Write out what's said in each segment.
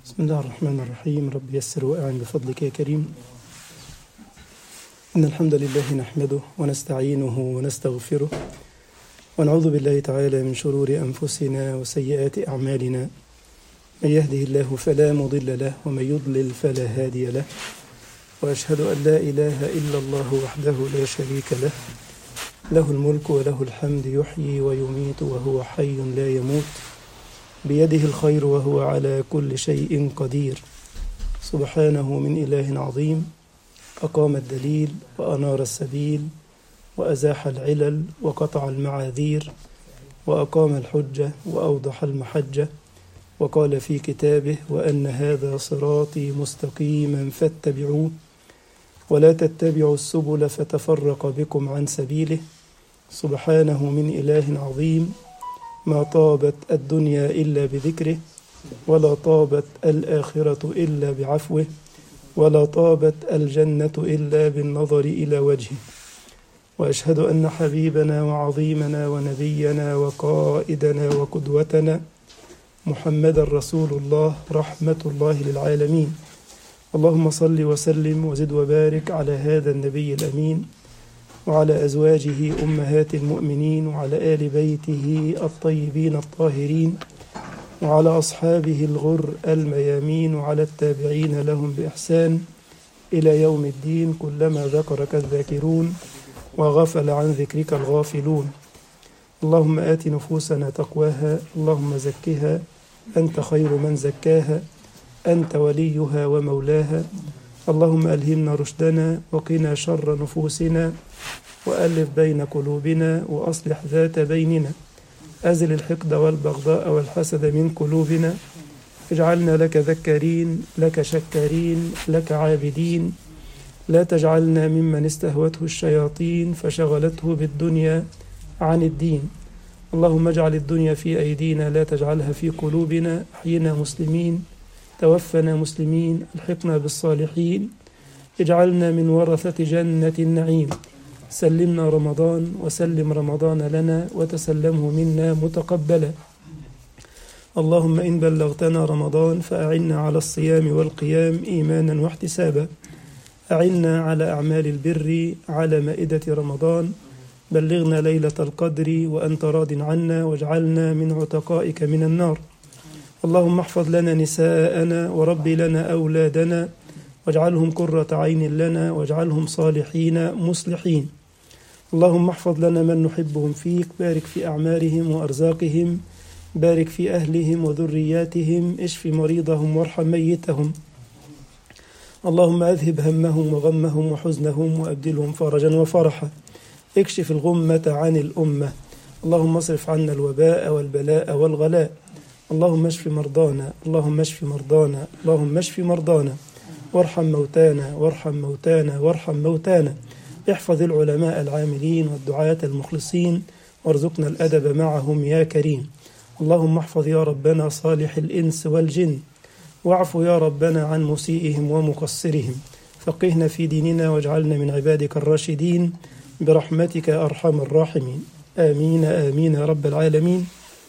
بسم الله الرحمن الرحيم رب يسر وأعن بفضلك يا كريم إن الحمد لله نحمده ونستعينه ونستغفره ونعوذ بالله تعالى من شرور أنفسنا وسيئات أعمالنا من يهده الله فلا مضل له ومن يضلل فلا هادي له وأشهد أن لا إله إلا الله وحده لا شريك له له الملك وله الحمد يحيي ويميت وهو حي لا يموت بيده الخير وهو على كل شيء قدير سبحانه من إله عظيم أقام الدليل وأنار السبيل وأزاح العلل وقطع المعاذير وأقام الحجة وأوضح المحجة وقال في كتابه وأن هذا صراطي مستقيما فاتبعوه ولا تتبعوا السبل فتفرق بكم عن سبيله سبحانه من إله عظيم ما طابت الدنيا إلا بذكره ولا طابت الآخرة إلا بعفوه ولا طابت الجنة إلا بالنظر إلى وجهه وأشهد أن حبيبنا وعظيمنا ونبينا وقائدنا وقدوتنا محمد رسول الله رحمة الله للعالمين اللهم صل وسلم وزد وبارك على هذا النبي الأمين وعلى أزواجه أمهات المؤمنين وعلى آل بيته الطيبين الطاهرين وعلى أصحابه الغر الميامين وعلى التابعين لهم بإحسان إلى يوم الدين كلما ذكرك الذاكرون وغفل عن ذكرك الغافلون اللهم آت نفوسنا تقواها اللهم زكها أنت خير من زكاها أنت وليها ومولاها اللهم ألهمنا رشدنا وقنا شر نفوسنا وألف بين قلوبنا وأصلح ذات بيننا أزل الحقد والبغضاء والحسد من قلوبنا اجعلنا لك ذكارين لك شكارين لك عابدين لا تجعلنا ممن استهوته الشياطين فشغلته بالدنيا عن الدين اللهم اجعل الدنيا في أيدينا لا تجعلها في قلوبنا أحينا مسلمين توفنا مسلمين الحقنا بالصالحين اجعلنا من ورثة جنة النعيم سلمنا رمضان وسلم رمضان لنا وتسلمه منا متقبلا اللهم إن بلغتنا رمضان فأعنا على الصيام والقيام إيمانا واحتسابا أعنا على أعمال البر على مائدة رمضان بلغنا ليلة القدر وأنت راض عنا واجعلنا من عتقائك من النار اللهم احفظ لنا نساءنا وربي لنا أولادنا واجعلهم قرة عين لنا واجعلهم صالحين مصلحين اللهم احفظ لنا من نحبهم فيك بارك في أعمارهم وأرزاقهم بارك في أهلهم وذرياتهم اشف مريضهم وارحم ميتهم اللهم أذهب همهم وغمهم وحزنهم وأبدلهم فرجا وفرحا اكشف الغمة عن الأمة اللهم اصرف عنا الوباء والبلاء والغلاء اللهم اشف مرضانا اللهم اشف مرضانا اللهم اشف مرضانا وارحم موتانا وارحم موتانا وارحم موتانا احفظ العلماء العاملين والدعاة المخلصين وارزقنا الأدب معهم يا كريم اللهم احفظ يا ربنا صالح الإنس والجن واعف يا ربنا عن مسيئهم ومقصرهم فقهنا في ديننا واجعلنا من عبادك الراشدين برحمتك أرحم الراحمين آمين آمين يا رب العالمين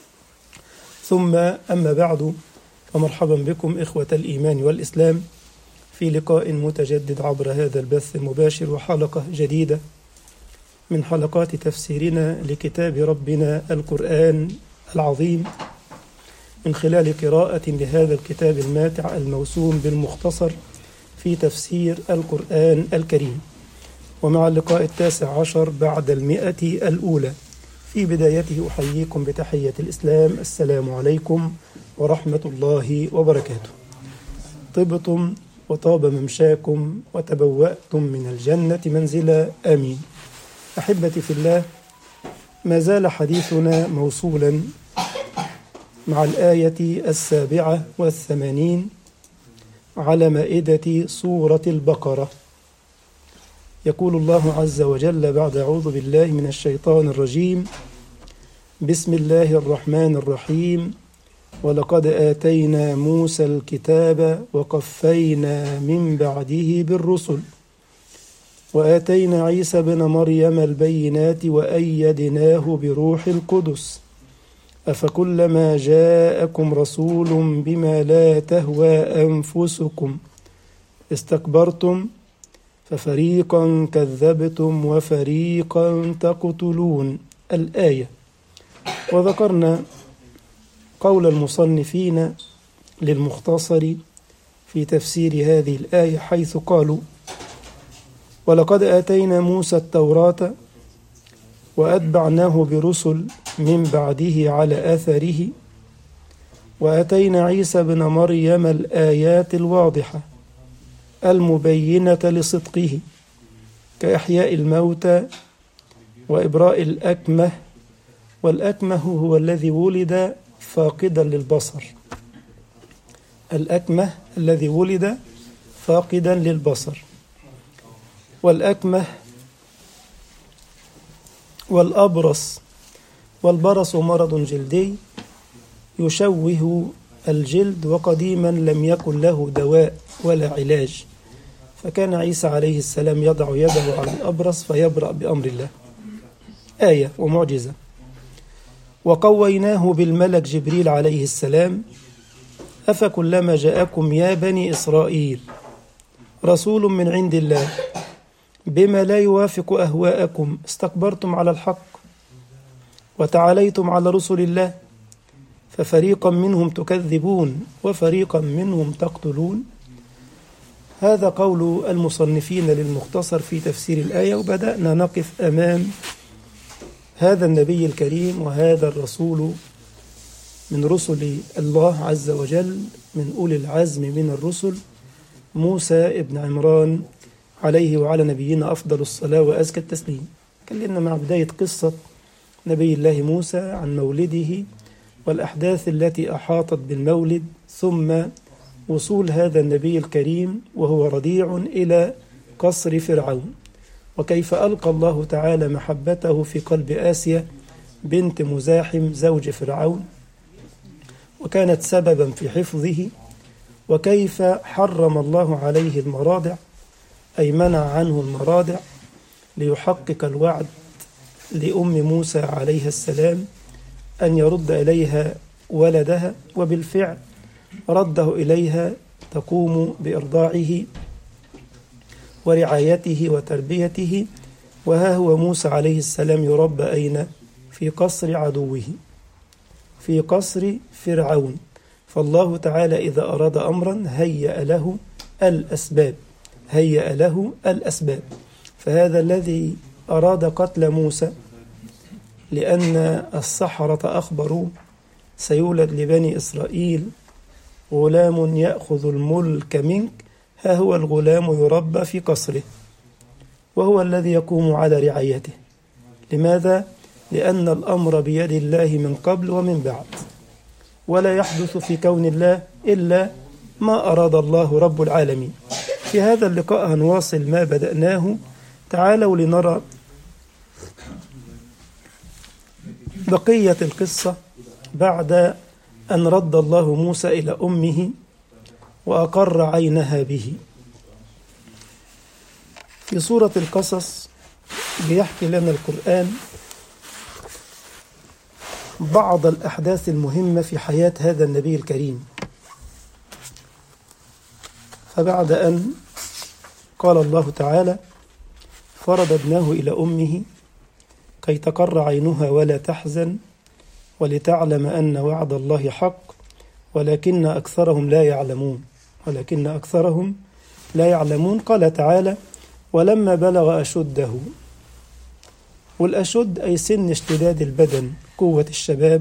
ثم أما بعد فمرحبا بكم إخوة الإيمان والإسلام في لقاء متجدد عبر هذا البث المباشر وحلقة جديدة من حلقات تفسيرنا لكتاب ربنا القرآن العظيم من خلال قراءة لهذا الكتاب الماتع الموسوم بالمختصر في تفسير القرآن الكريم ومع اللقاء التاسع عشر بعد المئة الأولى في بدايته أحييكم بتحية الإسلام السلام عليكم ورحمة الله وبركاته طبتم وطاب ممشاكم وتبوأتم من الجنة منزلا آمين أحبتي في الله ما زال حديثنا موصولا مع الآية السابعة والثمانين على مائدة سورة البقرة يقول الله عز وجل بعد أعوذ بالله من الشيطان الرجيم بسم الله الرحمن الرحيم ولقد آتينا موسى الكتاب وقفينا من بعده بالرسل وآتينا عيسى بن مريم البينات وأيدناه بروح القدس أفكلما جاءكم رسول بما لا تهوى أنفسكم استكبرتم ففريقا كذبتم وفريقا تقتلون الآية وذكرنا قول المصنفين للمختصر في تفسير هذه الآية حيث قالوا ولقد آتينا موسى التوراة وأتبعناه برسل من بعده على أثره وآتينا عيسى بن مريم الآيات الواضحة المبينة لصدقه كإحياء الموتى وإبراء الأكمه والأكمه هو الذي ولد فاقدا للبصر الأكمه الذي ولد فاقدا للبصر والأكمه والأبرص والبرص مرض جلدي يشوه الجلد وقديما لم يكن له دواء ولا علاج فكان عيسى عليه السلام يضع يده على الأبرص فيبرأ بأمر الله آية ومعجزة وقويناه بالملك جبريل عليه السلام أفكلما جاءكم يا بني إسرائيل رسول من عند الله بما لا يوافق أهواءكم استكبرتم على الحق وتعاليتم على رسل الله ففريقا منهم تكذبون وفريقا منهم تقتلون هذا قول المصنفين للمختصر في تفسير الآية وبدأنا نقف أمام هذا النبي الكريم وهذا الرسول من رسل الله عز وجل من أولي العزم من الرسل موسى ابن عمران عليه وعلى نبينا أفضل الصلاة وأزكى التسليم كلمنا مع بداية قصة نبي الله موسى عن مولده والأحداث التي أحاطت بالمولد ثم وصول هذا النبي الكريم وهو رضيع إلى قصر فرعون وكيف ألقى الله تعالى محبته في قلب آسيا بنت مزاحم زوج فرعون وكانت سببا في حفظه وكيف حرم الله عليه المراضع أي منع عنه المراضع ليحقق الوعد لأم موسى عليه السلام أن يرد إليها ولدها وبالفعل رده إليها تقوم بإرضاعه ورعايته وتربيته وها هو موسى عليه السلام يربى أين؟ في قصر عدوه في قصر فرعون فالله تعالى إذا أراد أمرا هيأ له الأسباب هيأ له الأسباب فهذا الذي أراد قتل موسى لأن السحرة أخبروا سيولد لبني إسرائيل غلام يأخذ الملك منك ها هو الغلام يربى في قصره وهو الذي يقوم على رعايته لماذا؟ لأن الأمر بيد الله من قبل ومن بعد ولا يحدث في كون الله إلا ما أراد الله رب العالمين في هذا اللقاء هنواصل ما بدأناه تعالوا لنرى بقية القصة بعد أن رد الله موسى إلى أمه وأقر عينها به في سورة القصص بيحكي لنا القرآن بعض الأحداث المهمة في حياة هذا النبي الكريم فبعد أن قال الله تعالى فرددناه إلى أمه كي تقر عينها ولا تحزن ولتعلم أن وعد الله حق ولكن أكثرهم لا يعلمون ولكن أكثرهم لا يعلمون قال تعالى ولما بلغ أشده والأشد أي سن اشتداد البدن قوة الشباب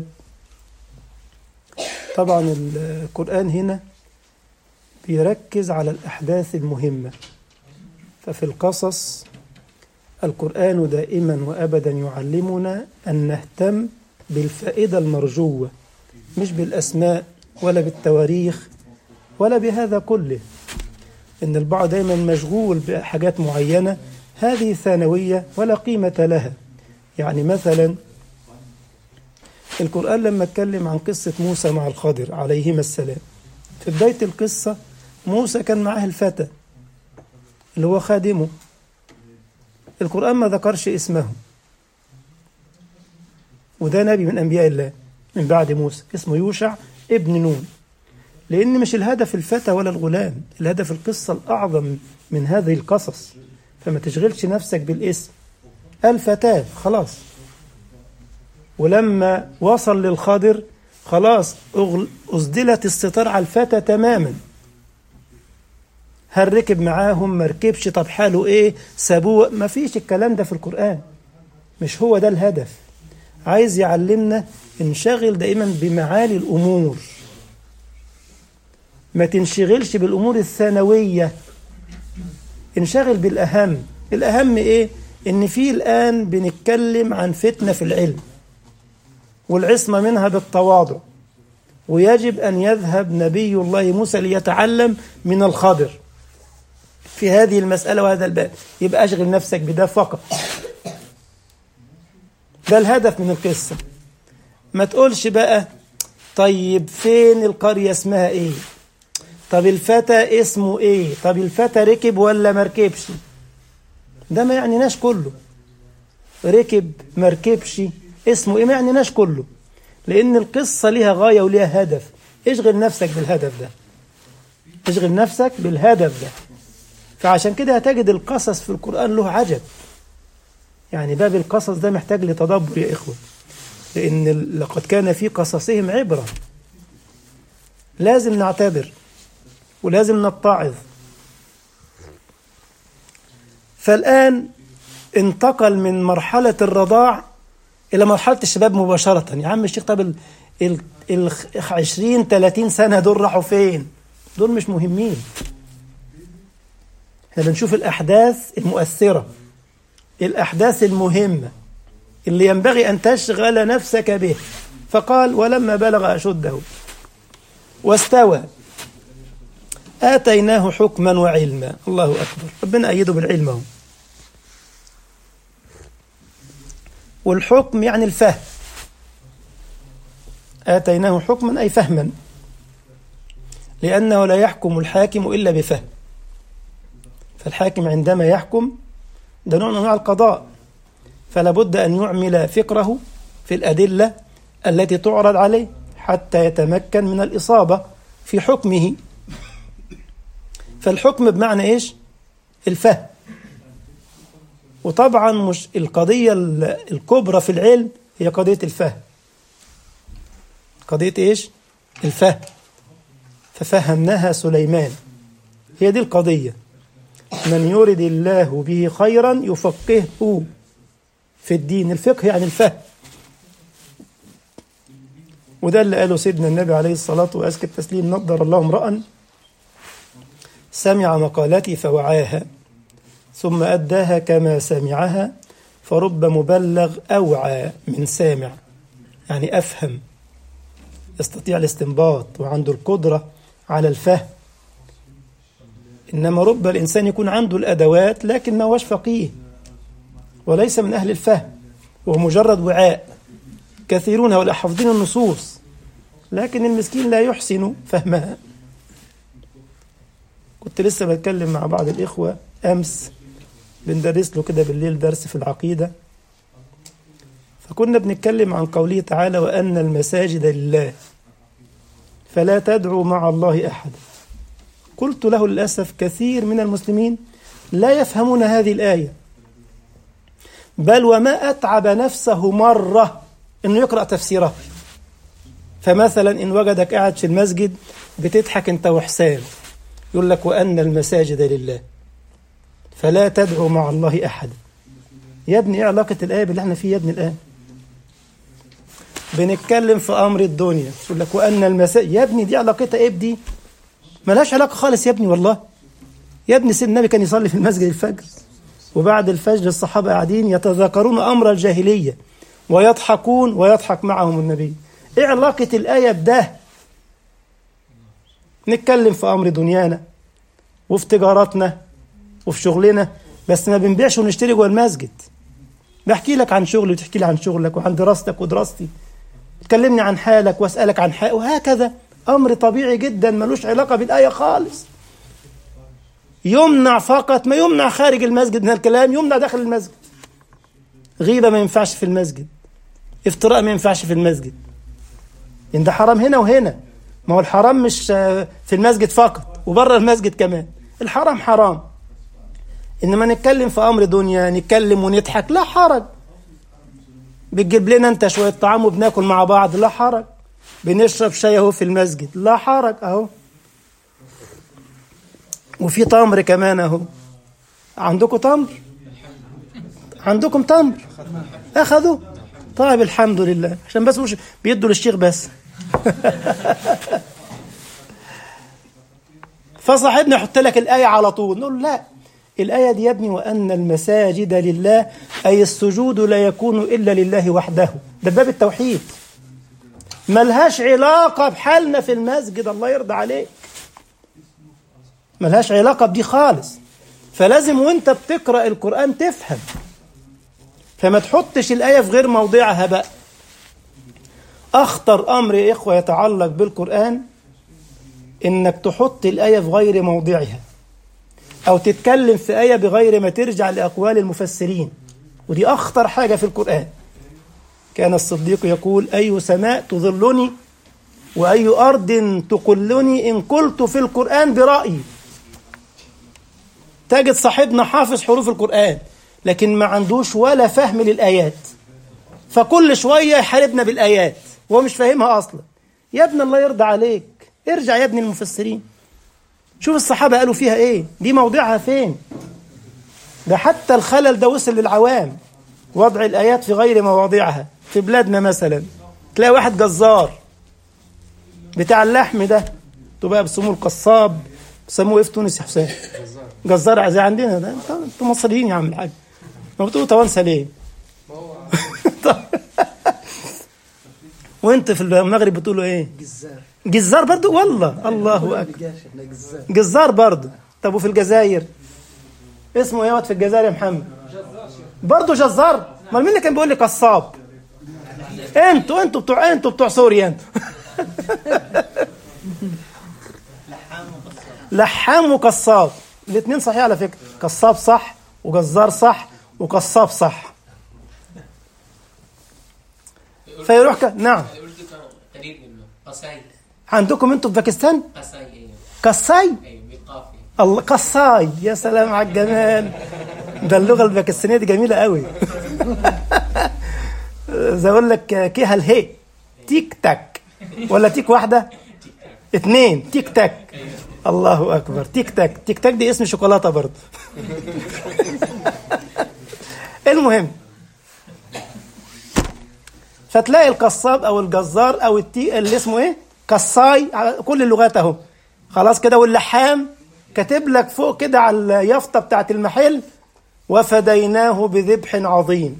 طبعا القرآن هنا بيركز على الأحداث المهمة ففي القصص القرآن دائما وأبدا يعلمنا أن نهتم بالفائدة المرجوة مش بالأسماء ولا بالتواريخ ولا بهذا كله إن البعض دائما مشغول بحاجات معينة هذه ثانوية ولا قيمة لها يعني مثلا القرآن لما اتكلم عن قصة موسى مع الخضر عليهما السلام في بداية القصة موسى كان معاه الفتى اللي هو خادمه القرآن ما ذكرش اسمه وده نبي من أنبياء الله من بعد موسى اسمه يوشع ابن نون لأن مش الهدف الفتى ولا الغلام الهدف القصة الأعظم من هذه القصص فما تشغلش نفسك بالاسم الفتاة خلاص ولما وصل للخضر خلاص أسدلت الستار على الفتى تماما هل ركب معاهم ما ركبش طب حاله ايه سابوه ما فيش الكلام ده في القرآن مش هو ده الهدف عايز يعلمنا انشغل دائما بمعالي الأمور ما تنشغلش بالأمور الثانوية انشغل بالأهم الأهم إيه؟ إن في الآن بنتكلم عن فتنة في العلم والعصمة منها بالتواضع ويجب أن يذهب نبي الله موسى ليتعلم من الخضر في هذه المسألة وهذا الباب يبقى أشغل نفسك بده فقط ده الهدف من القصة ما تقولش بقى طيب فين القرية اسمها ايه طب الفتى اسمه ايه طب الفتى ركب ولا مركبش ده ما يعنيناش كله ركب مركبش اسمه ايه ما يعنيناش كله لان القصة ليها غاية وليها هدف اشغل نفسك بالهدف ده اشغل نفسك بالهدف ده فعشان كده هتجد القصص في القرآن له عجب يعني باب القصص ده محتاج لتدبر يا إخوة لأن لقد كان في قصصهم عبرة لازم نعتبر ولازم نتعظ فالآن انتقل من مرحلة الرضاع إلى مرحلة الشباب مباشرة يا عم الشيخ طب ال ال ال 20 30 سنة دول راحوا فين؟ دول مش مهمين احنا بنشوف الأحداث المؤثرة الأحداث المهمة اللي ينبغي أن تشغل نفسك به فقال ولما بلغ أشده واستوى آتيناه حكما وعلما الله أكبر ربنا أيده بالعلم هو. والحكم يعني الفهم آتيناه حكما أي فهما لأنه لا يحكم الحاكم إلا بفهم فالحاكم عندما يحكم ده نوع من أنواع القضاء فلا بد أن يعمل فكره في الأدلة التي تعرض عليه حتى يتمكن من الإصابة في حكمه فالحكم بمعنى إيش؟ الفهم وطبعا مش القضية الكبرى في العلم هي قضية الفهم قضية إيش؟ الفهم ففهمناها سليمان هي دي القضية من يرد الله به خيرا يفقهه في الدين الفقه يعني الفهم وده اللي قاله سيدنا النبي عليه الصلاة وأزكى التسليم نضر الله امرأ سمع مقالتي فوعاها ثم أداها كما سمعها فرب مبلغ أوعى من سامع يعني أفهم يستطيع الاستنباط وعنده القدرة على الفهم إنما رب الإنسان يكون عنده الأدوات لكن ما هوش فقيه وليس من أهل الفهم وهو مجرد وعاء كثيرون هؤلاء حافظين النصوص لكن المسكين لا يحسن فهمها كنت لسه بتكلم مع بعض الإخوة أمس بندرس له كده بالليل درس في العقيدة فكنا بنتكلم عن قوله تعالى وأن المساجد لله فلا تدعوا مع الله أحدا قلت له للأسف كثير من المسلمين لا يفهمون هذه الآية بل وما أتعب نفسه مرة أنه يقرأ تفسيرها فمثلا إن وجدك قاعد في المسجد بتضحك أنت وحسام يقول لك وأن المساجد لله فلا تدعوا مع الله أحدا يا ابني إيه علاقة الآية باللي احنا فيه يا ابني الآن بنتكلم في أمر الدنيا يقول لك وأن المساجد يا ابني دي علاقتها إيه بدي ملهاش علاقة خالص يا ابني والله يا ابني سيدنا النبي كان يصلي في المسجد الفجر وبعد الفجر الصحابة قاعدين يتذاكرون أمر الجاهلية ويضحكون ويضحك معهم النبي إيه علاقة الآية بده نتكلم في أمر دنيانا وفي تجاراتنا وفي شغلنا بس ما بنبيعش ونشتري جوه المسجد بحكي لك عن شغلي وتحكي لي عن شغلك وعن دراستك ودراستي تكلمني عن حالك واسألك عن حالك وهكذا أمر طبيعي جدا ملوش علاقة بالآية خالص يمنع فقط ما يمنع خارج المسجد من الكلام يمنع داخل المسجد غيبة ما ينفعش في المسجد افتراء ما ينفعش في المسجد إن ده حرام هنا وهنا ما هو الحرام مش في المسجد فقط وبره المسجد كمان الحرام حرام إنما نتكلم في أمر دنيا نتكلم ونضحك لا حرج بتجيب لنا أنت شوية طعام وبناكل مع بعض لا حرج بنشرب شاي أهو في المسجد لا حرج أهو وفي تمر كمان أهو عندكم تمر عندكم تمر أخذوا طيب الحمد لله عشان بس مش بيدوا للشيخ بس فصاحبنا يحط لك الآية على طول نقول لا الآية دي يا ابني وأن المساجد لله أي السجود لا يكون إلا لله وحده ده باب التوحيد ملهاش علاقة بحالنا في المسجد الله يرضى عليك ملهاش علاقة بدي خالص فلازم وانت بتقرأ القرآن تفهم فما تحطش الآية في غير موضعها بقى أخطر أمر يا إخوة يتعلق بالقرآن إنك تحط الآية في غير موضعها أو تتكلم في آية بغير ما ترجع لأقوال المفسرين ودي أخطر حاجة في القرآن كان الصديق يقول أي سماء تظلني وأي أرض تقلني إن قلت في القرآن برأيي تجد صاحبنا حافظ حروف القرآن لكن ما عندوش ولا فهم للآيات فكل شوية يحاربنا بالآيات وهو مش فاهمها أصلا يا ابن الله يرضى عليك ارجع يا ابن المفسرين شوف الصحابة قالوا فيها ايه دي موضعها فين ده حتى الخلل ده وصل للعوام وضع الآيات في غير مواضعها في بلادنا مثلا تلاقي واحد جزار بتاع اللحم ده تبقى بيسموه القصاب بيسموه ايه في تونس يا حسين جزار زي عندنا ده انتوا مصريين يا عم الحاج ما بتقولوا توانسه ليه وانت في المغرب بتقولوا ايه جزار جزار برضو والله الله اكبر جاش احنا جزار جزار برضو طب وفي الجزائر اسمه ايه وقت في الجزائر يا محمد برضو جزار امال مين اللي كان بيقول لي قصاب انتوا انتوا بتوع انتوا بتوع سوريا انتوا لحام وقصاب الاثنين صحيح على فكره قصاب صح وجزار صح وقصاب صح فيروح ك... نعم الأردن كان قريب منه قصاي عندكم انتوا في باكستان قصاي أيوه قصاي أيوه بالقافية الله قصاي يا سلام على الجمال ده اللغه الباكستانيه دي جميله قوي زي اقول لك كيها الهي تيك تاك ولا تيك واحده اتنين تيك تاك الله اكبر تيك تاك تيك تاك دي اسم شوكولاته برضه المهم فتلاقي القصاب او الجزار او التي اللي اسمه ايه قصاي على كل اللغات اهو خلاص كده واللحام كاتب لك فوق كده على اليافطه بتاعت المحل وفديناه بذبح عظيم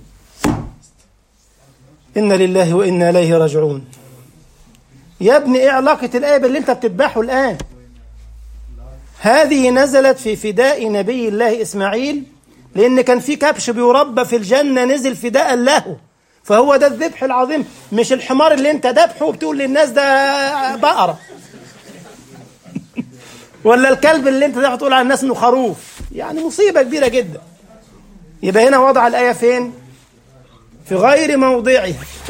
إنا لله وإنا إليه راجعون يا ابني إيه علاقة الآية باللي أنت بتذبحه الآن هذه نزلت في فداء نبي الله إسماعيل لأن كان في كبش بيربى في الجنة نزل فداء له فهو ده الذبح العظيم مش الحمار اللي أنت ذبحه وبتقول للناس ده بقرة ولا الكلب اللي أنت ذبحه تقول على الناس إنه خروف يعني مصيبة كبيرة جدا يبقى هنا وضع الآية فين؟ في غير موضعها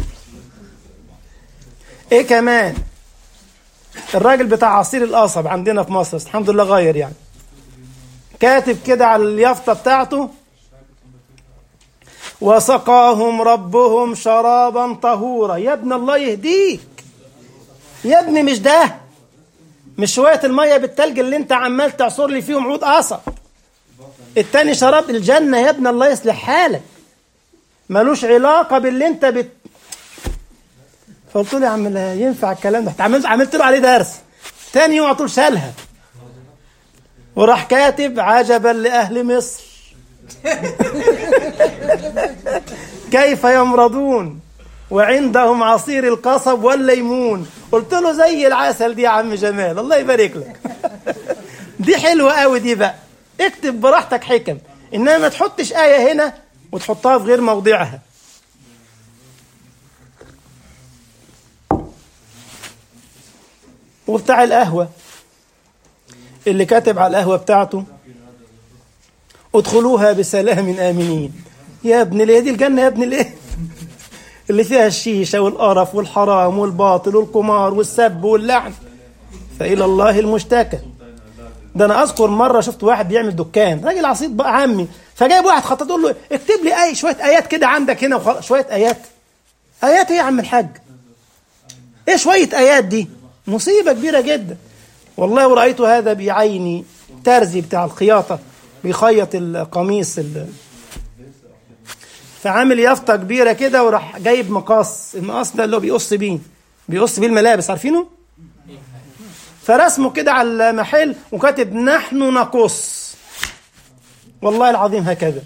ايه كمان الراجل بتاع عصير القصب عندنا في مصر الحمد لله غير يعني كاتب كده على اليافطه بتاعته وسقاهم ربهم شرابا طهورا يا ابن الله يهديك يا ابني مش ده مش شويه الميه بالتلج اللي انت عمال تعصر لي فيهم عود قصب التاني شراب الجنه يا ابن الله يصلح حالك ملوش علاقة باللي انت بت فقلت له يا عم لا ينفع الكلام ده عملت عملت له عليه درس تاني يوم على طول شالها وراح كاتب عجبا لأهل مصر كيف يمرضون وعندهم عصير القصب والليمون قلت له زي العسل دي يا عم جمال الله يبارك لك دي حلوة قوي دي بقى اكتب براحتك حكم انما ما تحطش آية هنا وتحطها في غير موضعها وبتاع القهوة اللي كاتب على القهوة بتاعته ادخلوها بسلام آمنين يا ابن ليه دي الجنة يا ابن ليه اللي فيها الشيشة والقرف والحرام والباطل والقمار والسب واللعن فإلى الله المشتكى ده أنا أذكر مرة شفت واحد بيعمل دكان راجل عصيد بقى عمي فجايب واحد خطط له اكتب لي أي شوية آيات كده عندك هنا وخلاص شوية آيات آيات إيه يا عم الحاج إيه شوية آيات دي مصيبة كبيرة جدا والله ورأيت هذا بعيني ترزي بتاع الخياطة بيخيط القميص ال... فعامل يافطة كبيرة كده وراح جايب مقص المقص ده اللي هو بيقص بيه بيقص بيه الملابس عارفينه فرسمه كده على المحل وكاتب نحن نقص والله العظيم هكذا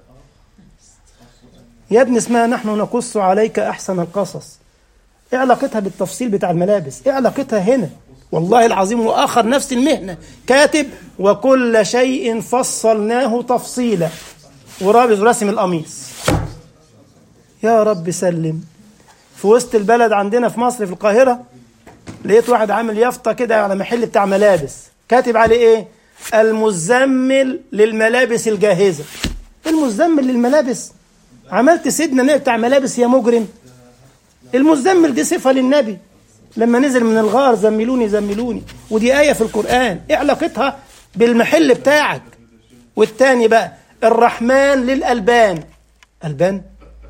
يا ابني اسمها نحن نقص عليك أحسن القصص ايه علاقتها بالتفصيل بتاع الملابس ايه علاقتها هنا والله العظيم وآخر نفس المهنة كاتب وكل شيء فصلناه تفصيلا ورابط رسم القميص يا رب سلم في وسط البلد عندنا في مصر في القاهرة لقيت واحد عامل يافطة كده على محل بتاع ملابس كاتب عليه ايه المزمل للملابس الجاهزة المزمل للملابس عملت سيدنا نبي بتاع ملابس يا مجرم المزمل دي صفة للنبي لما نزل من الغار زملوني زملوني ودي آية في القرآن ايه علاقتها بالمحل بتاعك والتاني بقى الرحمن للألبان ألبان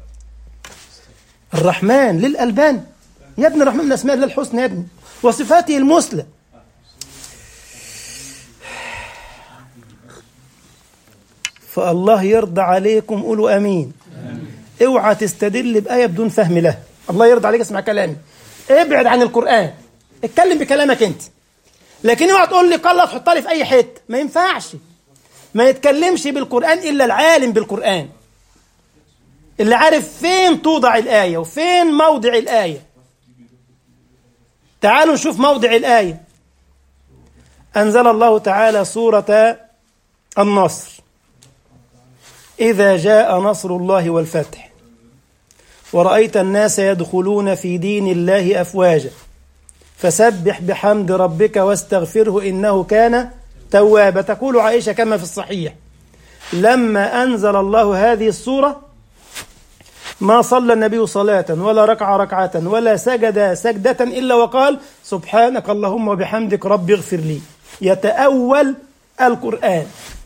الرحمن للألبان يا ابن الرحمن من أسماء الله الحسنى يا ابني وصفاته المثلى فالله يرضى عليكم قولوا امين اوعى تستدل بايه بدون فهم لها الله يرضى عليك اسمع كلامي ابعد عن القران اتكلم بكلامك انت لكن اوعى تقول لي قال تحطها لي في اي حته ما ينفعش ما يتكلمش بالقران الا العالم بالقران اللي عارف فين توضع الايه وفين موضع الايه تعالوا نشوف موضع الايه انزل الله تعالى سوره النصر إذا جاء نصر الله والفتح ورأيت الناس يدخلون في دين الله أفواجا فسبح بحمد ربك واستغفره إنه كان توابا تقول عائشة كما في الصحيح لما أنزل الله هذه السورة ما صلى النبي صلاة ولا ركع ركعة ولا سجد سجدة إلا وقال سبحانك اللهم وبحمدك رب اغفر لي يتأول القرآن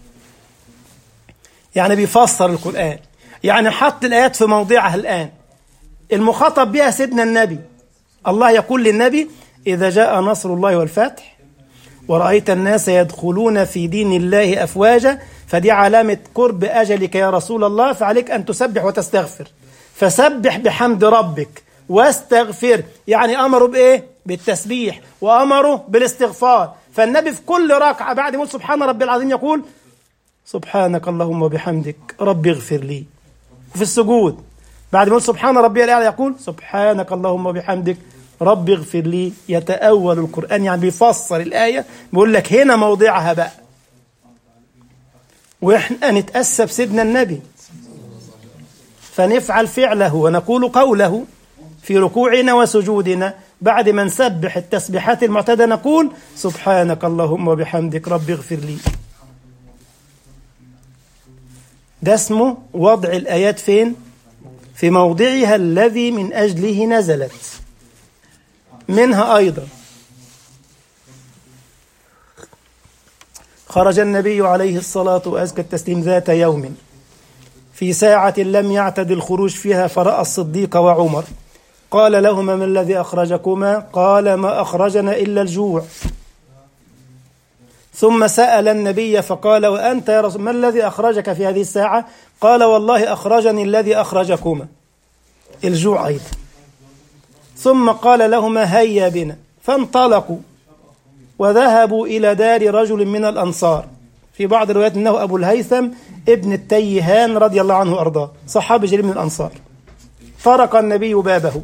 يعني بيفسر القرآن يعني حط الآيات في موضعها الآن المخاطب بها سيدنا النبي الله يقول للنبي إذا جاء نصر الله والفتح ورأيت الناس يدخلون في دين الله أفواجا فدي علامة قرب أجلك يا رسول الله فعليك أن تسبح وتستغفر فسبح بحمد ربك واستغفر يعني أمروا بإيه؟ بالتسبيح وأمروا بالاستغفار فالنبي في كل ركعة بعد يقول سبحان ربي العظيم يقول سبحانك اللهم وبحمدك رب اغفر لي وفي السجود بعد ما يقول سبحان ربي الأعلى يقول سبحانك اللهم وبحمدك رب اغفر لي يتأول القرآن يعني بيفسر الآية بيقول لك هنا موضعها بقى وإحنا نتأسى بسيدنا النبي فنفعل فعله ونقول قوله في ركوعنا وسجودنا بعد ما نسبح التسبيحات المعتادة نقول سبحانك اللهم وبحمدك رب اغفر لي ده اسمه وضع الآيات فين؟ في موضعها الذي من أجله نزلت منها أيضا خرج النبي عليه الصلاة وأزكى التسليم ذات يوم في ساعة لم يعتد الخروج فيها فرأى الصديق وعمر قال لهما ما الذي أخرجكما قال ما أخرجنا إلا الجوع ثم سأل النبي فقال وأنت يا رسول ما الذي أخرجك في هذه الساعة قال والله أخرجني الذي أخرجكما الجوع أيضا ثم قال لهما هيا بنا فانطلقوا وذهبوا إلى دار رجل من الأنصار في بعض الروايات أنه أبو الهيثم ابن التيهان رضي الله عنه وأرضاه صحابي جليل من الأنصار طرق النبي بابه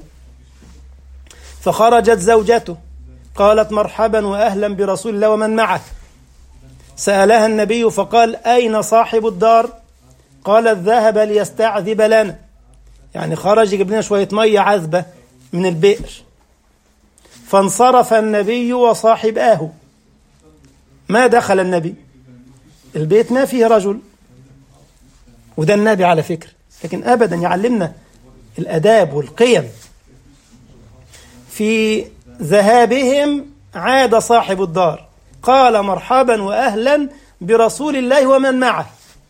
فخرجت زوجته قالت مرحبا وأهلا برسول الله ومن معه سألها النبي فقال أين صاحب الدار قالت ذهب ليستعذب لنا يعني خرج يجيب لنا شوية مية عذبة من البئر فانصرف النبي وصاحباه ما دخل النبي البيت ما فيه رجل وده النبي على فكرة لكن أبدا يعلمنا الأداب والقيم في ذهابهم عاد صاحب الدار قال مرحبا وأهلا برسول الله ومن معه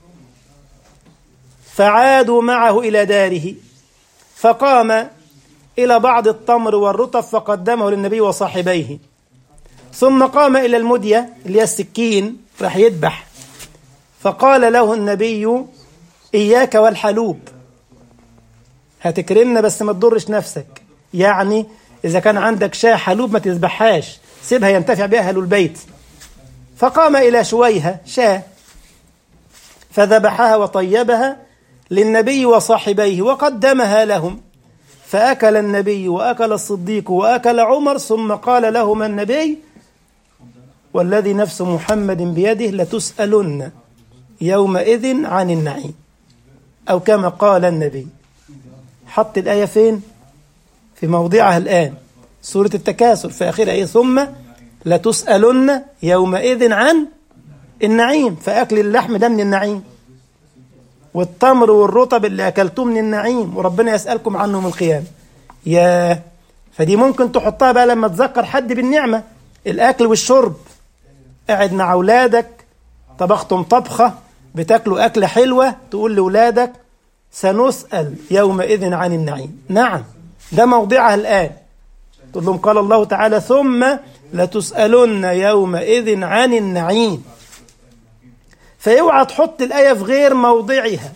فعادوا معه إلى داره فقام إلى بعض التمر والرطب فقدمه للنبي وصاحبيه ثم قام إلى المدية اللي هي السكين راح يذبح فقال له النبي إياك والحلوب هتكرمنا بس ما تضرش نفسك يعني إذا كان عندك شاة حلوب ما تذبحهاش سيبها ينتفع بها أهل البيت فقام إلى شويها شاة فذبحها وطيبها للنبي وصاحبيه وقدمها لهم فأكل النبي وأكل الصديق وأكل عمر ثم قال لهما النبي والذي نفس محمد بيده لتسألن يومئذ عن النعيم أو كما قال النبي حط الآية فين؟ في موضعها الآن سورة التكاثر في آخرها إيه ثم لتسألن يومئذ عن النعيم فأكل اللحم ده من النعيم والتمر والرطب اللي أكلتوه من النعيم وربنا يسألكم عنه من القيامة يا فدي ممكن تحطها بقى لما تذكر حد بالنعمة الأكل والشرب قاعد مع أولادك طبختم طبخة بتاكلوا أكلة حلوة تقول لأولادك سنسأل يومئذ عن النعيم نعم ده موضعها الآن تقول لهم قال الله تعالى ثم لتسألن يومئذ عن النعيم فاوعى تحط الآية في غير موضعها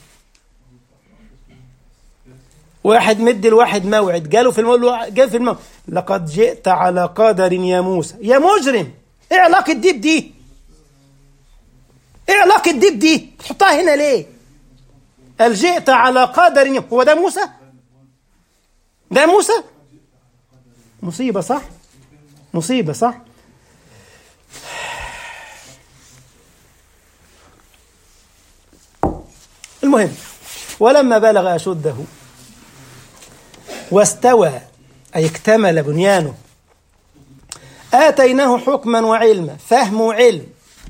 واحد مد الواحد موعد جاله في الموعد جاء في الموعد لقد جئت على قدر يا موسى يا مجرم ايه علاقة دي بدي ايه علاقة دي بدي تحطها هنا ليه قال جئت على قدر يا هو ده موسى ده موسى مصيبة صح مصيبة صح المهم ولما بلغ أشده واستوى أي اكتمل بنيانه آتيناه حكما وعلما فهم وعلم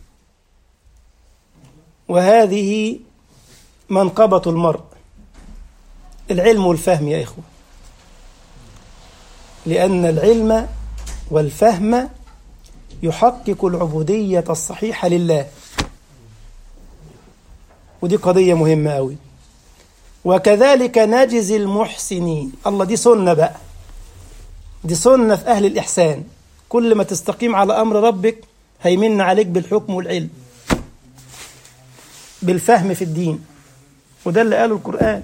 وهذه منقبة المرء العلم والفهم يا إخوة لأن العلم والفهم يحقق العبودية الصحيحة لله ودي قضية مهمة أوي وكذلك نجزي المحسنين الله دي سنة بقى دي سنة في أهل الإحسان كل ما تستقيم على أمر ربك هيمن عليك بالحكم والعلم بالفهم في الدين وده اللي قاله القرآن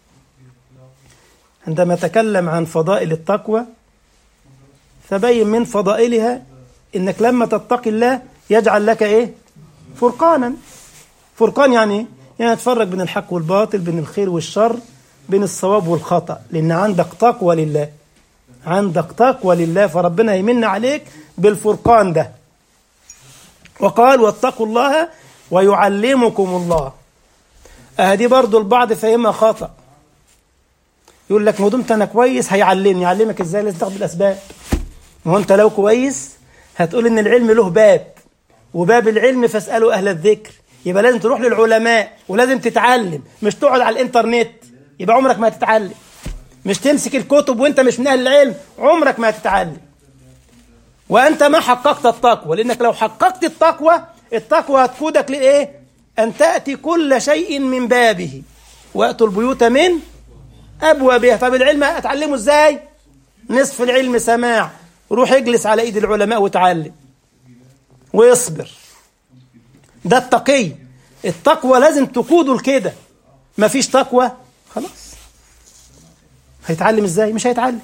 عندما تكلم عن فضائل التقوى فبين من فضائلها انك لما تتقي الله يجعل لك ايه فرقانا فرقان يعني ايه يعني تفرق بين الحق والباطل بين الخير والشر بين الصواب والخطأ لأن عندك تقوى لله عندك تقوى لله فربنا يمن عليك بالفرقان ده وقال واتقوا الله ويعلمكم الله أهدي برضو البعض فهمها خطأ يقول لك ما دمت أنا كويس هيعلمني يعلمك إزاي لازم تاخد بالأسباب ما هو أنت لو كويس هتقول إن العلم له باب وباب العلم فاسألوا أهل الذكر يبقى لازم تروح للعلماء ولازم تتعلم مش تقعد على الانترنت يبقى عمرك ما هتتعلم مش تمسك الكتب وانت مش من اهل العلم عمرك ما هتتعلم وانت ما حققت التقوى لانك لو حققت التقوى التقوى هتقودك لايه ان تاتي كل شيء من بابه واتوا البيوت من ابوابها طب العلم اتعلمه ازاي نصف العلم سماع روح اجلس على ايد العلماء وتعلم واصبر ده التقي التقوى لازم تقوده لكده مفيش تقوى خلاص هيتعلم ازاي مش هيتعلم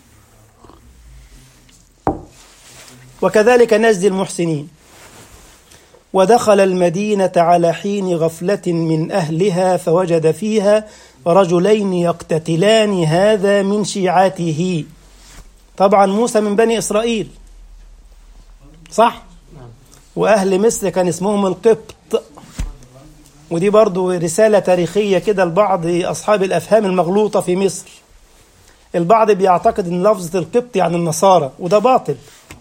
وكذلك نجزي المحسنين ودخل المدينة على حين غفلة من أهلها فوجد فيها رجلين يقتتلان هذا من شيعته طبعا موسى من بني إسرائيل صح؟ وأهل مصر كان اسمهم القبط ودي برضو رسالة تاريخية كده لبعض أصحاب الأفهام المغلوطة في مصر البعض بيعتقد أن لفظة القبط يعني النصارى وده باطل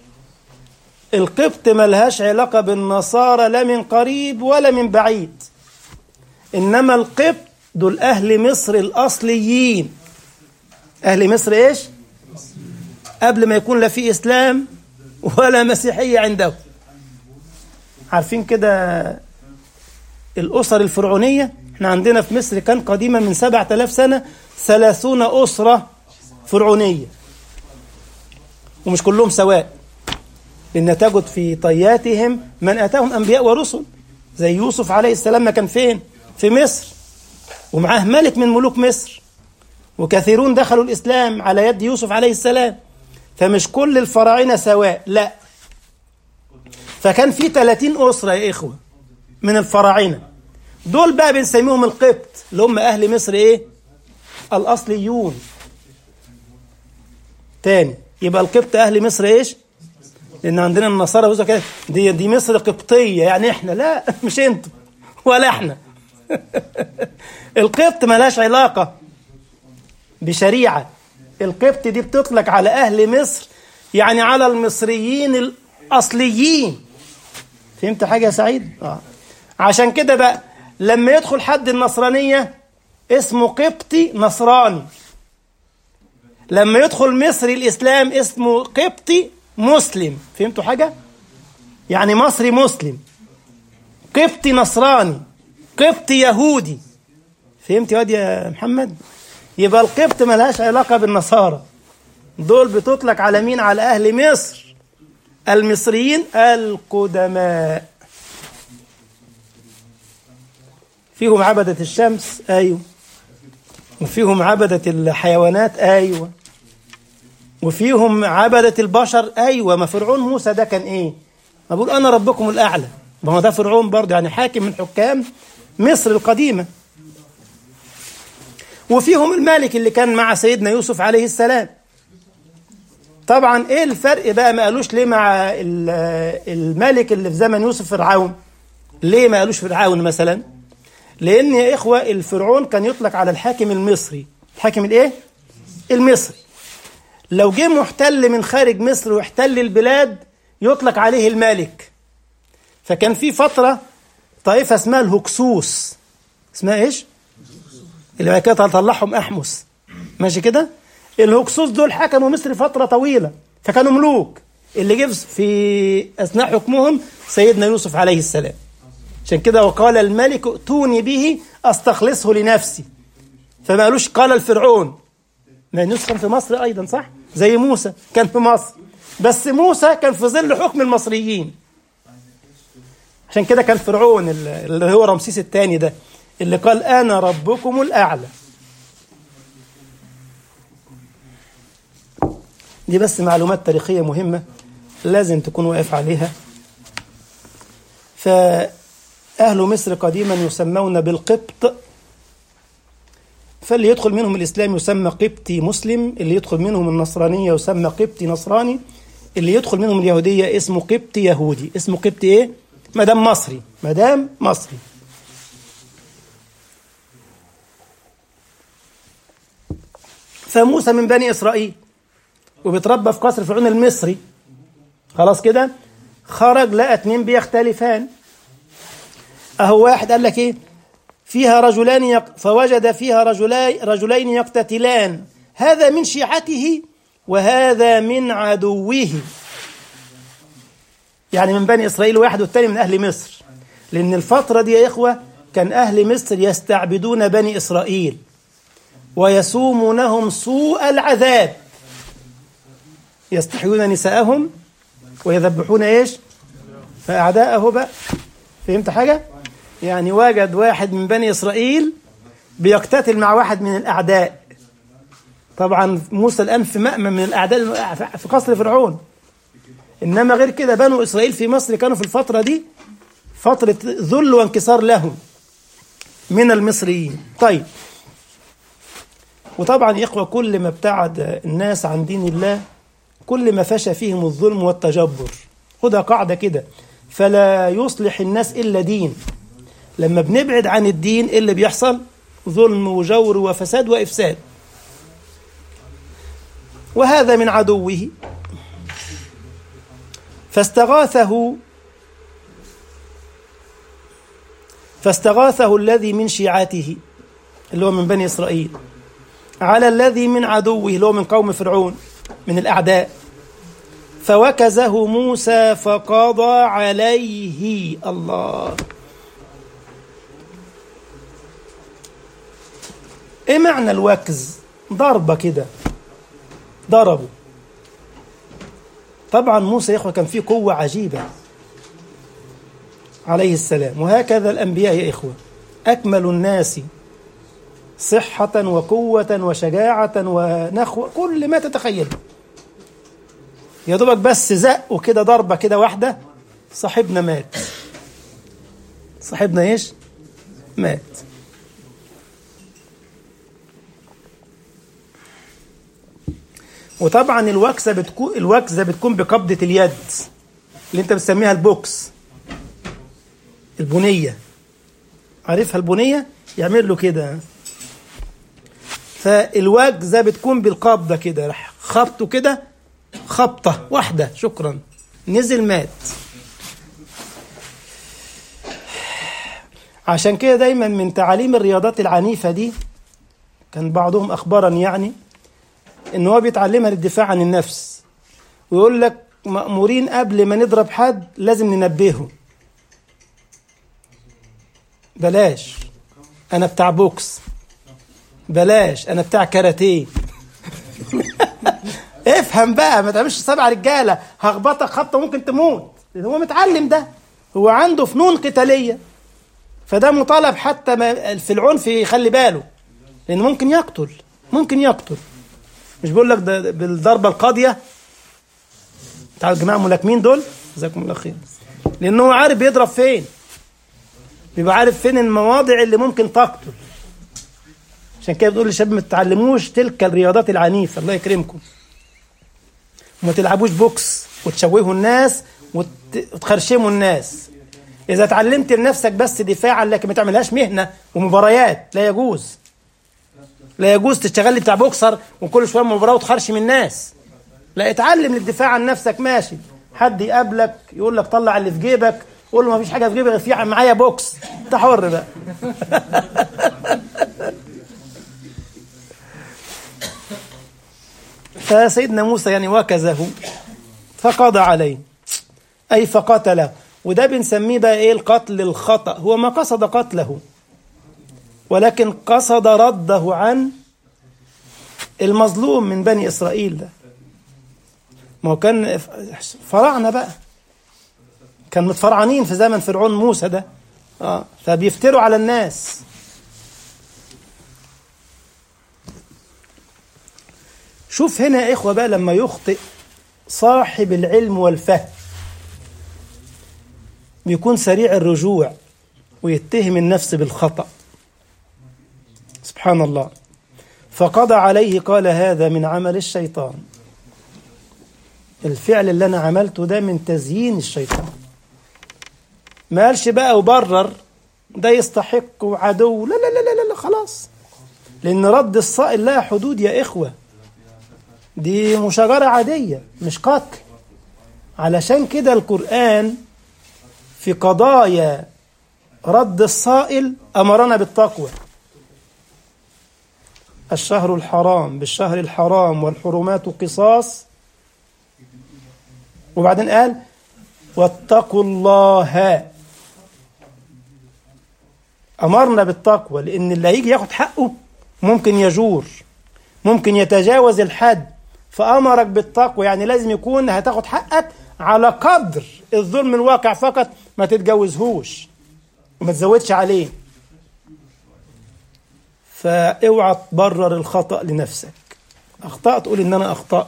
القبط ملهاش علاقة بالنصارى لا من قريب ولا من بعيد إنما القبط دول أهل مصر الأصليين أهل مصر إيش قبل ما يكون لا في إسلام ولا مسيحية عنده عارفين كده الأسر الفرعونية احنا عندنا في مصر كان قديما من سبعة آلاف سنة ثلاثون أسرة فرعونية ومش كلهم سواء لأن تجد في طياتهم من أتاهم أنبياء ورسل زي يوسف عليه السلام ما كان فين في مصر ومعاه ملك من ملوك مصر وكثيرون دخلوا الإسلام على يد يوسف عليه السلام فمش كل الفراعنة سواء لا فكان في 30 أسرة يا إخوة من الفراعنة دول بقى بنسميهم القبط اللي هم أهل مصر إيه الأصليون تاني يبقى القبط أهل مصر إيش لأن عندنا النصارى بيقولوا كده دي دي مصر قبطية يعني إحنا لا مش أنتوا ولا إحنا القبط ملهاش علاقة بشريعة القبط دي بتطلق على أهل مصر يعني على المصريين الأصليين فهمت حاجة يا سعيد؟ آه. عشان كده بقى لما يدخل حد النصرانية اسمه قبطي نصراني لما يدخل مصري الإسلام اسمه قبطي مسلم فهمتوا حاجة؟ يعني مصري مسلم قبطي نصراني قبطي يهودي فهمت يا واد يا محمد؟ يبقى القبط ملهاش علاقة بالنصارى دول بتطلق على مين؟ على أهل مصر المصريين القدماء فيهم عبدة الشمس أيوه وفيهم عبدة الحيوانات أيوه وفيهم عبدة البشر أيوه ما فرعون موسى ده كان إيه؟ ما بقول أنا ربكم الأعلى ما هو ده فرعون برضه يعني حاكم من حكام مصر القديمة وفيهم الملك اللي كان مع سيدنا يوسف عليه السلام طبعا ايه الفرق بقى ما قالوش ليه مع الملك اللي في زمن يوسف فرعون ليه ما قالوش فرعون مثلا لان يا اخوه الفرعون كان يطلق على الحاكم المصري الحاكم الايه المصري لو جه محتل من خارج مصر واحتل البلاد يطلق عليه الملك فكان في فتره طائفه اسمها الهكسوس اسمها ايش اللي بعد كده طلعهم احمس ماشي كده الهكسوس دول حكموا مصر فتره طويله فكانوا ملوك اللي جه في اثناء حكمهم سيدنا يوسف عليه السلام عشان كده وقال الملك ائتوني به استخلصه لنفسي فما قالوش قال الفرعون ما يوسف كان في مصر ايضا صح زي موسى كان في مصر بس موسى كان في ظل حكم المصريين عشان كده كان فرعون اللي هو رمسيس الثاني ده اللي قال انا ربكم الاعلى دي بس معلومات تاريخيه مهمه لازم تكون واقف عليها فأهل مصر قديما يسمون بالقبط فاللي يدخل منهم الإسلام يسمى قبطي مسلم اللي يدخل منهم النصرانية يسمى قبطي نصراني اللي يدخل منهم اليهودية اسمه قبطي يهودي اسمه قبطي إيه؟ مدام مصري مدام مصري فموسى من بني إسرائيل وبيتربى في قصر فرعون المصري خلاص كده خرج لقى اتنين بيختلفان اهو واحد قال لك ايه فيها رجلان يق... فوجد فيها رجلي... رجلين يقتتلان هذا من شيعته وهذا من عدوه يعني من بني اسرائيل واحد والتاني من اهل مصر لان الفتره دي يا اخوه كان اهل مصر يستعبدون بني اسرائيل ويسومونهم سوء العذاب يستحيون نساءهم ويذبحون ايش فاعداءه بقى فهمت حاجه يعني وجد واحد من بني اسرائيل بيقتتل مع واحد من الاعداء طبعا موسى الان في مأمن من الاعداء في قصر فرعون انما غير كده بنو اسرائيل في مصر كانوا في الفتره دي فتره ذل وانكسار لهم من المصريين طيب وطبعا يا اخوه كل ما ابتعد الناس عن دين الله كل ما فشى فيهم الظلم والتجبر خدها قاعدة كده فلا يصلح الناس إلا دين لما بنبعد عن الدين إيه اللي بيحصل ظلم وجور وفساد وإفساد وهذا من عدوه فاستغاثه فاستغاثه الذي من شيعته اللي هو من بني إسرائيل على الذي من عدوه اللي هو من قوم فرعون من الأعداء فوكزه موسى فقضى عليه الله ايه معنى الوكز ضربة كده ضربه طبعا موسى يا اخوة كان فيه قوة عجيبة عليه السلام وهكذا الأنبياء يا إخوة أكمل الناس صحة وقوة وشجاعة ونخوة كل ما تتخيل يا دوبك بس زق وكده ضربة كده واحدة صاحبنا مات صاحبنا ايش؟ مات وطبعا الوكسة بتكون الوكسة بتكون بقبضة اليد اللي انت بتسميها البوكس البنية عارفها البنية يعمل له كده فالوجزة بتكون بالقبضة كده راح خبطه كده خبطة واحدة شكرا نزل مات عشان كده دايما من تعاليم الرياضات العنيفة دي كان بعضهم أخبارا يعني إن هو بيتعلمها للدفاع عن النفس ويقول لك مأمورين قبل ما نضرب حد لازم ننبهه بلاش أنا بتاع بوكس بلاش أنا بتاع كاراتيه افهم بقى ما تعملش سبع رجاله هخبطك خبطه ممكن تموت لان هو متعلم ده هو عنده فنون قتاليه فده مطالب حتى ما في العنف يخلي باله لان ممكن يقتل ممكن يقتل مش بقول لك ده بالضربه القاضيه بتاع الجماعه الملاكمين دول جزاكم الله خير لان هو عارف بيضرب فين بيبقى عارف فين المواضع اللي ممكن تقتل عشان كده بتقول للشباب ما تتعلموش تلك الرياضات العنيفه الله يكرمكم وما تلعبوش بوكس وتشوهوا الناس وتخرشموا الناس اذا اتعلمت لنفسك بس دفاعا لكن ما تعملهاش مهنه ومباريات لا يجوز لا يجوز تشتغل لي بتاع بوكسر وكل شويه مباراه وتخرشم الناس لا اتعلم للدفاع عن نفسك ماشي حد يقابلك يقول لك طلع اللي في جيبك قول له ما فيش حاجه في جيبي غير في معايا بوكس انت حر بقى فسيدنا موسى يعني وكزه فقضى عليه أي فقتله وده بنسميه بقى إيه القتل الخطأ هو ما قصد قتله ولكن قصد رده عن المظلوم من بني إسرائيل ده ما هو كان فراعنة بقى كان متفرعنين في زمن فرعون موسى ده آه فبيفتروا على الناس شوف هنا يا إخوة بقى لما يخطئ صاحب العلم والفهم بيكون سريع الرجوع ويتهم النفس بالخطأ سبحان الله فقضى عليه قال هذا من عمل الشيطان الفعل اللي أنا عملته ده من تزيين الشيطان ما قالش بقى وبرر ده يستحق عدو لا لا لا لا, لا خلاص لأن رد الصائل لها حدود يا إخوة دي مشاجرة عادية مش قتل علشان كده القرآن في قضايا رد الصائل أمرنا بالتقوى الشهر الحرام بالشهر الحرام والحرمات قصاص وبعدين قال واتقوا الله أمرنا بالتقوى لأن اللي هيجي ياخد حقه ممكن يجور ممكن يتجاوز الحد فأمرك بالتقوى يعني لازم يكون هتاخد حقك على قدر الظلم الواقع فقط ما تتجوزهوش وما تزودش عليه فاوعى تبرر الخطأ لنفسك أخطأت تقول إن أنا أخطأت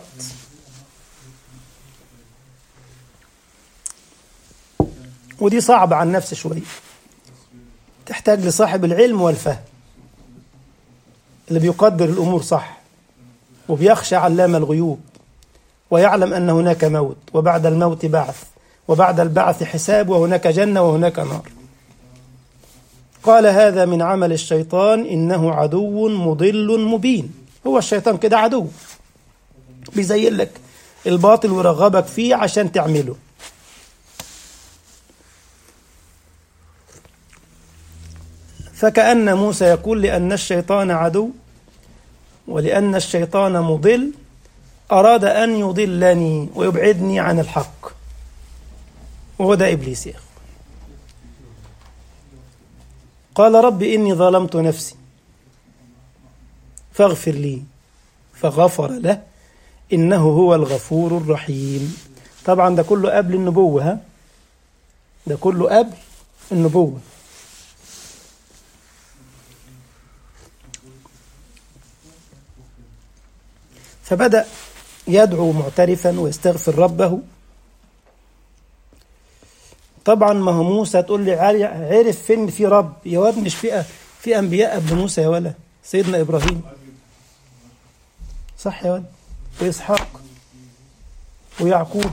ودي صعبة عن نفس شوية تحتاج لصاحب العلم والفهم اللي بيقدر الأمور صح وبيخشى علام الغيوب ويعلم أن هناك موت وبعد الموت بعث وبعد البعث حساب وهناك جنة وهناك نار قال هذا من عمل الشيطان إنه عدو مضل مبين هو الشيطان كده عدو بيزين لك الباطل ويرغبك فيه عشان تعمله فكأن موسى يقول لأن الشيطان عدو ولأن الشيطان مضل أراد أن يضلني ويبعدني عن الحق وهو ده إبليس يا أخي قال رب إني ظلمت نفسي فاغفر لي فغفر له إنه هو الغفور الرحيم طبعا ده كله قبل النبوة ها ده كله قبل النبوة فبدأ يدعو معترفا ويستغفر ربه طبعا ما هو موسى تقول لي عرف فين في رب يا واد مش في في انبياء قبل موسى يا ولا سيدنا ابراهيم صح يا واد واسحاق ويعقوب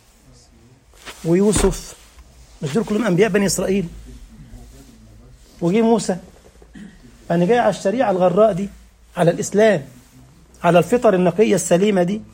ويوسف مش دول كلهم انبياء بني اسرائيل وجي موسى انا جاي على الشريعه الغراء دي على الاسلام على الفطر النقيه السليمه دي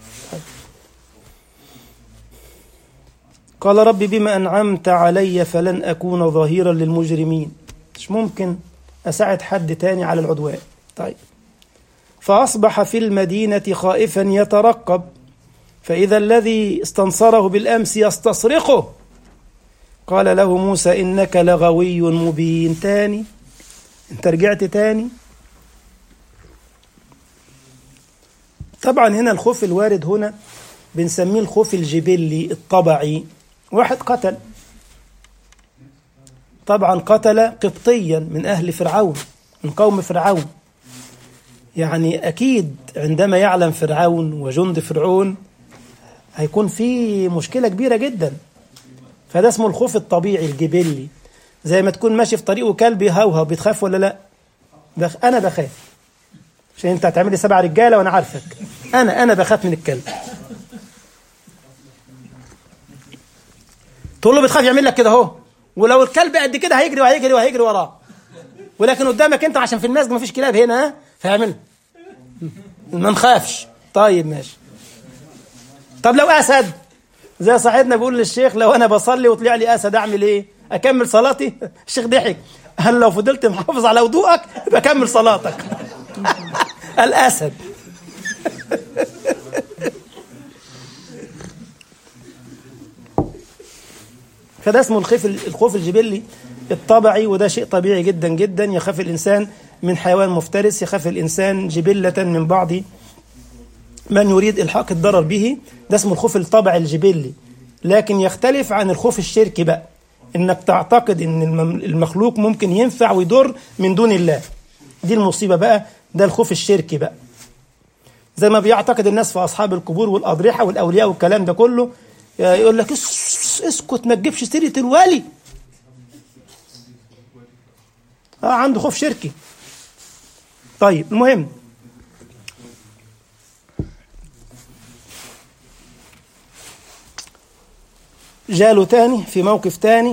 قال رب بما أنعمت علي فلن أكون ظهيرا للمجرمين مش ممكن أساعد حد تاني على العدوان طيب فأصبح في المدينة خائفا يترقب فإذا الذي استنصره بالأمس يستصرخه قال له موسى إنك لغوي مبين تاني انت رجعت تاني طبعا هنا الخوف الوارد هنا بنسميه الخوف الجبلي الطبعي واحد قتل طبعا قتل قبطيا من أهل فرعون من قوم فرعون يعني أكيد عندما يعلم فرعون وجند فرعون هيكون في مشكلة كبيرة جدا فده اسمه الخوف الطبيعي الجبلي زي ما تكون ماشي في طريق وكلب يهوهو بتخاف ولا لا بخ... أنا بخاف عشان أنت هتعمل لي سبع رجالة وأنا عارفك أنا أنا بخاف من الكلب تقول له بتخاف يعمل لك كده اهو ولو الكلب قد كده هيجري وهيجري وهيجري وراه ولكن قدامك انت عشان في المسجد مفيش كلاب هنا ها فيعمل ما نخافش طيب ماشي طب لو اسد زي صاحبنا بيقول للشيخ لو انا بصلي وطلع لي اسد اعمل ايه اكمل صلاتي الشيخ ضحك هل لو فضلت محافظ على وضوءك بكمل صلاتك الاسد فده اسمه الخوف الخوف الجبلي الطبعي وده شيء طبيعي جدا جدا يخاف الانسان من حيوان مفترس يخاف الانسان جبله من بعض من يريد الحاق الضرر به ده اسمه الخوف الطبعي الجبلي لكن يختلف عن الخوف الشركي بقى انك تعتقد ان المخلوق ممكن ينفع ويضر من دون الله دي المصيبه بقى ده الخوف الشركي بقى زي ما بيعتقد الناس في اصحاب القبور والاضرحه والاولياء والكلام ده كله يقول لك اسكت ما تجيبش سيره الولي اه عنده خوف شركي طيب المهم جاله تاني في موقف تاني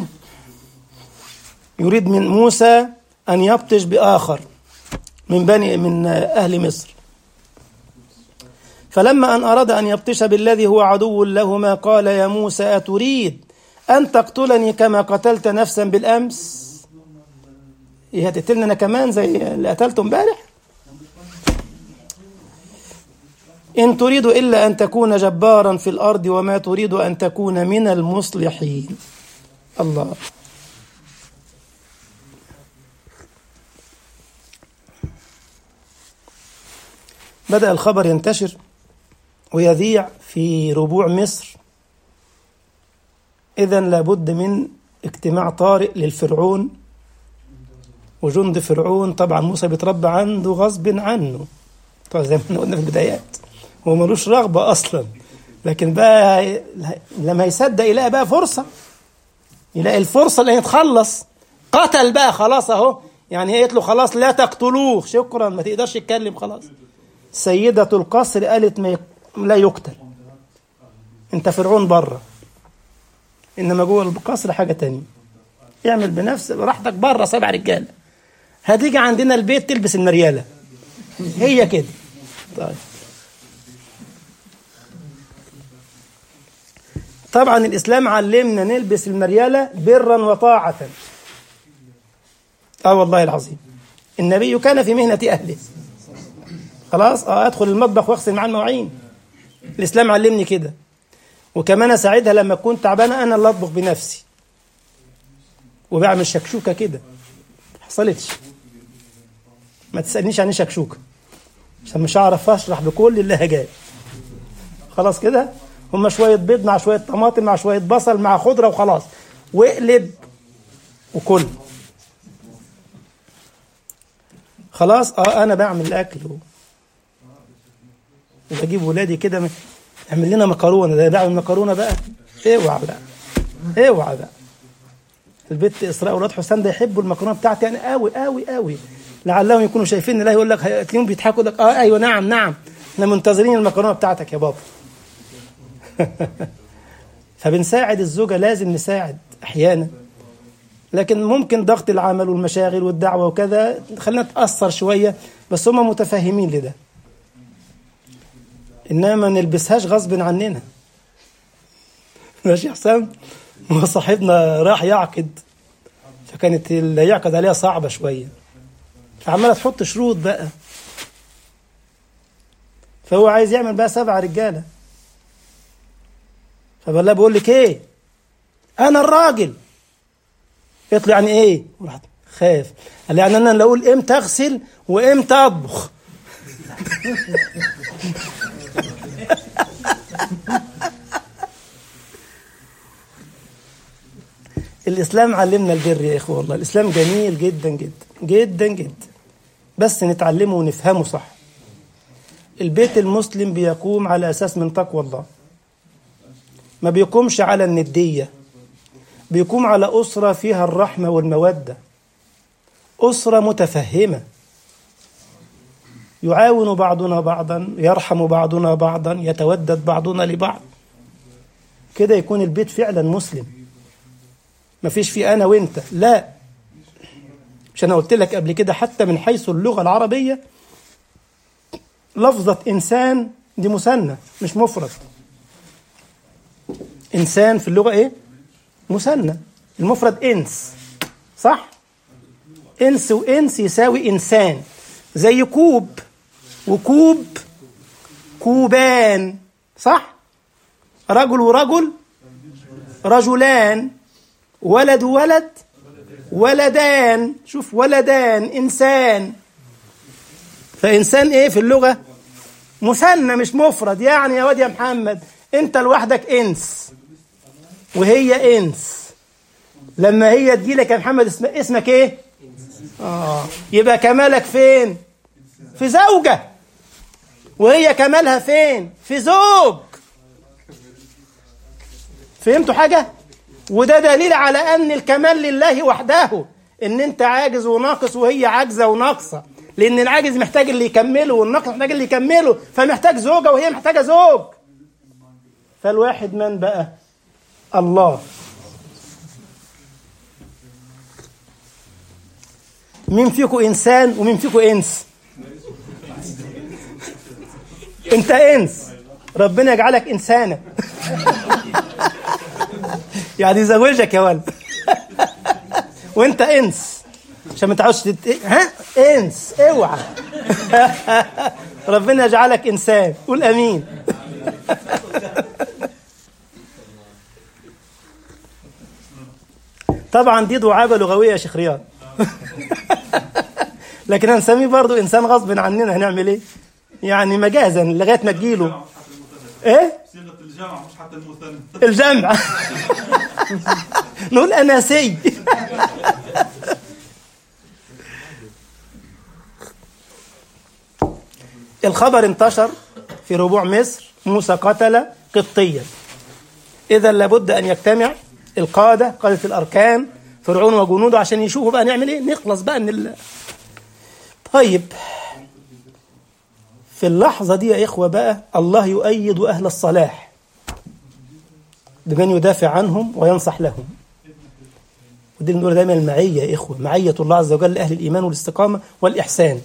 يريد من موسى أن يبطش بآخر من بني من أهل مصر فلما أن أراد أن يبطش بالذي هو عدو لهما قال يا موسى أتريد أن تقتلني كما قتلت نفسا بالأمس إيه هتقتلني أنا كمان زي اللي قتلته امبارح إن تريد إلا أن تكون جبارا في الأرض وما تريد أن تكون من المصلحين الله بدأ الخبر ينتشر ويذيع في ربوع مصر إذا لابد من اجتماع طارئ للفرعون وجند فرعون طبعا موسى بيتربى عنده غصب عنه طبعا زي ما قلنا في البدايات هو ملوش رغبة أصلا لكن بقى لما يصدق يلاقي بقى فرصة يلاقي الفرصة اللي يتخلص قتل بقى خلاص أهو يعني هي قالت له خلاص لا تقتلوه شكرا ما تقدرش يتكلم خلاص سيدة القصر قالت ما يق... لا يقتل انت فرعون بره انما جوه القصر حاجة تانية اعمل بنفس راحتك بره سبع رجاله هتيجي عندنا البيت تلبس المرياله هي كده طيب طبعا الاسلام علمنا نلبس المرياله برا وطاعه اه والله العظيم النبي كان في مهنه اهله خلاص اه ادخل المطبخ واغسل معاه المواعين الاسلام علمني كده وكمان اساعدها لما اكون تعبانه انا اللي اطبخ بنفسي وبعمل شكشوكه كده حصلتش ما تسالنيش عن ايه شكشوكه عشان مش هعرف اشرح بكل اللهجات خلاص كده هما شويه بيض مع شويه طماطم مع شويه بصل مع خضره وخلاص واقلب وكل خلاص اه انا بعمل الاكل و... وبجيب ولادي كده م- اعمل لنا مكرونه ده بعمل مكرونه بقى اوعى بقى اوعى بقى البت اسراء واولاد حسام ده يحبوا المكرونه بتاعتي انا قوي قوي قوي لعلهم يكونوا شايفين الله يقول لك تلاقيهم بيضحكوا يقول لك اه ايوه نعم نعم احنا منتظرين المكرونه بتاعتك يا بابا فبنساعد الزوجه لازم نساعد احيانا لكن ممكن ضغط العمل والمشاغل والدعوه وكذا خلينا نتاثر شويه بس هم متفاهمين لده انما ما نلبسهاش غصب عننا ماشي يا حسام هو صاحبنا راح يعقد فكانت اللي يعقد عليها صعبه شويه فعماله تحط شروط بقى فهو عايز يعمل بقى سبع رجاله فبقول لها بقول لك ايه انا الراجل قلت له يعني ايه راح خاف قال لي يعني انا اللي اقول امتى اغسل وامتى اطبخ الاسلام علمنا البر يا اخوه والله الاسلام جميل جدا جدا جدا جدا بس نتعلمه ونفهمه صح البيت المسلم بيقوم على اساس من تقوى الله ما بيقومش على النديه بيقوم على اسره فيها الرحمه والموده اسره متفهمه يعاون بعضنا بعضا يرحم بعضنا بعضا يتودد بعضنا لبعض كده يكون البيت فعلا مسلم مفيش في انا وانت لا مش انا قلت لك قبل كده حتى من حيث اللغه العربيه لفظه انسان دي مثنى مش مفرد انسان في اللغه ايه مثنى المفرد انس صح انس وانس يساوي انسان زي كوب وكوب كوبان صح رجل ورجل رجلان ولد وولد ولدان شوف ولدان انسان فانسان ايه في اللغه مثنى مش مفرد يعني يا واد يا محمد انت لوحدك انس وهي انس لما هي تجيلك يا محمد اسم اسمك ايه اه يبقى كمالك فين في زوجه وهي كمالها فين في زوج فهمتوا حاجه وده دليل على ان الكمال لله وحده ان انت عاجز وناقص وهي عاجزه وناقصه لان العاجز محتاج اللي يكمله والناقص محتاج اللي يكمله فمحتاج زوجه وهي محتاجه زوج فالواحد من بقى الله مين فيكم انسان ومين فيكم انس انت انس ربنا يجعلك انسانه يعني يزوجك يا ولد وانت انس عشان ما تعودش تت... ها انس اوعى ربنا يجعلك انسان قول امين طبعا دي دعابه لغويه يا شيخ رياض لكن هنسميه برضه انسان غصب عننا هنعمل ايه يعني مجازا لغايه ما تجيله ايه صيغه الجمع مش حتى المثنى الجمع نقول اناسي الخبر انتشر في ربوع مصر موسى قتل قبطيا اذا لابد ان يجتمع القاده قاده الاركان فرعون وجنوده عشان يشوفوا بقى نعمل ايه نخلص بقى من ال... طيب في اللحظه دي يا اخوه بقى الله يؤيد اهل الصلاح بمن يدافع عنهم وينصح لهم ودي اللي بنقول دايما المعيه يا اخوه معيه الله عز وجل لاهل الايمان والاستقامه والاحسان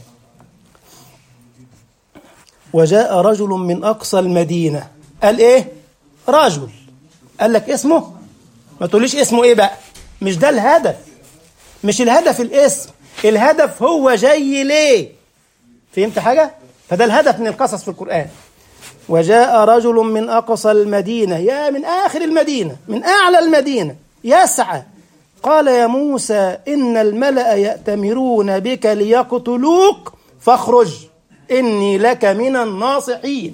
وجاء رجل من اقصى المدينه قال ايه رجل قال لك اسمه ما تقوليش اسمه ايه بقى مش ده الهدف مش الهدف الاسم الهدف هو جاي ليه فهمت حاجه فده الهدف من القصص في القرآن وجاء رجل من أقصى المدينة يا من آخر المدينة من أعلى المدينة يسعى قال يا موسى إن الملأ يأتمرون بك ليقتلوك فاخرج إني لك من الناصحين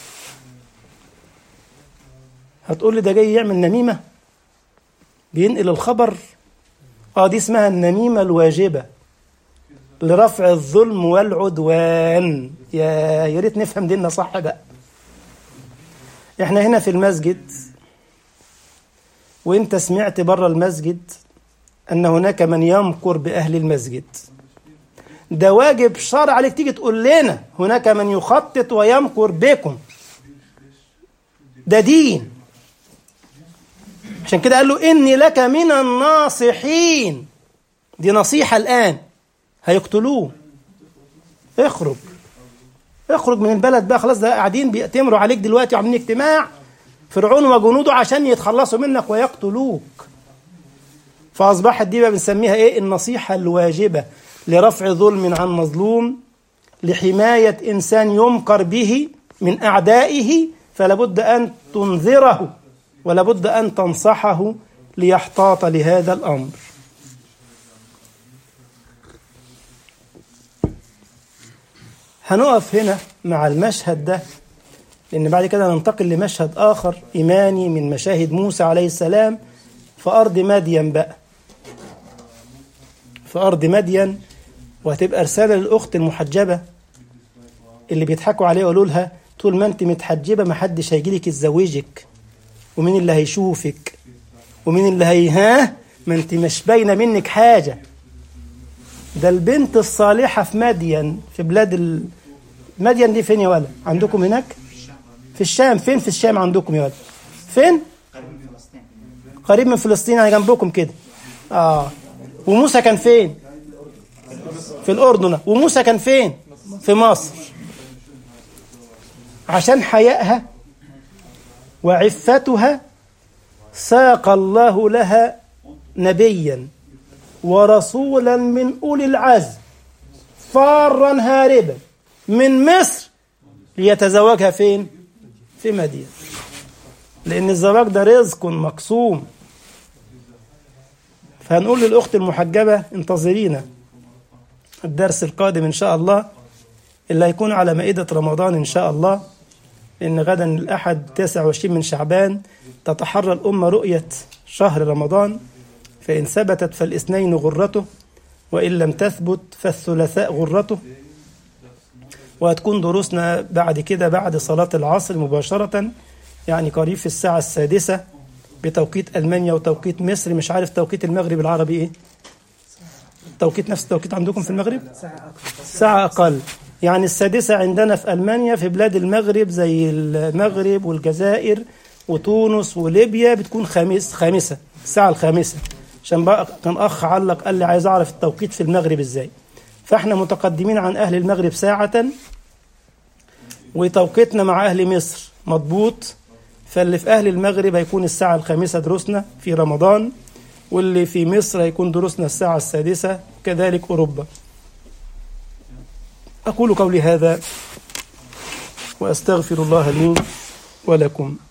هتقول لي ده جاي يعمل نميمة بينقل الخبر اه دي اسمها النميمة الواجبة لرفع الظلم والعدوان يا يا ريت نفهم ديننا صح بقى احنا هنا في المسجد وانت سمعت بره المسجد ان هناك من يمكر باهل المسجد ده واجب شرع عليك تيجي تقول لنا هناك من يخطط ويمكر بكم ده دين عشان كده قال له إني لك من الناصحين دي نصيحة الآن هيقتلوه اخرج اخرج من البلد بقى خلاص ده قاعدين بيأتمروا عليك دلوقتي وعاملين اجتماع فرعون وجنوده عشان يتخلصوا منك ويقتلوك فأصبحت دي بقى بنسميها إيه النصيحة الواجبة لرفع ظلم عن مظلوم لحماية إنسان يمكر به من أعدائه فلا بد أن تنذره ولا بد أن تنصحه ليحتاط لهذا الأمر هنقف هنا مع المشهد ده لأن بعد كده ننتقل لمشهد آخر إيماني من مشاهد موسى عليه السلام في أرض مدين بقى في أرض مدين وهتبقى رسالة للأخت المحجبة اللي بيضحكوا عليها يقولوا لها طول ما أنت متحجبة محدش هيجيلك يتزوجك ومين اللي هيشوفك ومين اللي هي ها ما انت مش باينه منك حاجه ده البنت الصالحه في مدين في بلاد ال... مدين دي فين يا ولد عندكم هناك في الشام فين في الشام عندكم يا ولد فين قريب من فلسطين يعني جنبكم كده اه وموسى كان فين في الاردن وموسى كان فين في مصر عشان حيائها وعفتها ساق الله لها نبيا ورسولا من اولي العزم فارا هاربا من مصر ليتزوجها فين؟ في مدين لأن الزواج ده رزق مقسوم فهنقول للأخت المحجبة انتظرينا الدرس القادم إن شاء الله اللي هيكون على مائدة رمضان إن شاء الله لأن غدا الأحد 29 من شعبان تتحرى الأمة رؤية شهر رمضان فإن ثبتت فالاثنين غرته وإن لم تثبت فالثلاثاء غرته وهتكون دروسنا بعد كده بعد صلاة العصر مباشرة يعني قريب في الساعة السادسة بتوقيت ألمانيا وتوقيت مصر مش عارف توقيت المغرب العربي إيه توقيت نفس التوقيت عندكم في المغرب ساعة أقل يعني السادسة عندنا في ألمانيا في بلاد المغرب زي المغرب والجزائر وتونس وليبيا بتكون خامس خامسة الساعة الخامسة عشان بقى كان أخ علق قال لي عايز أعرف التوقيت في المغرب إزاي فإحنا متقدمين عن أهل المغرب ساعة وتوقيتنا مع أهل مصر مضبوط فاللي في أهل المغرب هيكون الساعة الخامسة دروسنا في رمضان واللي في مصر هيكون دروسنا الساعة السادسة كذلك أوروبا أقول قولي هذا وأستغفر الله لي ولكم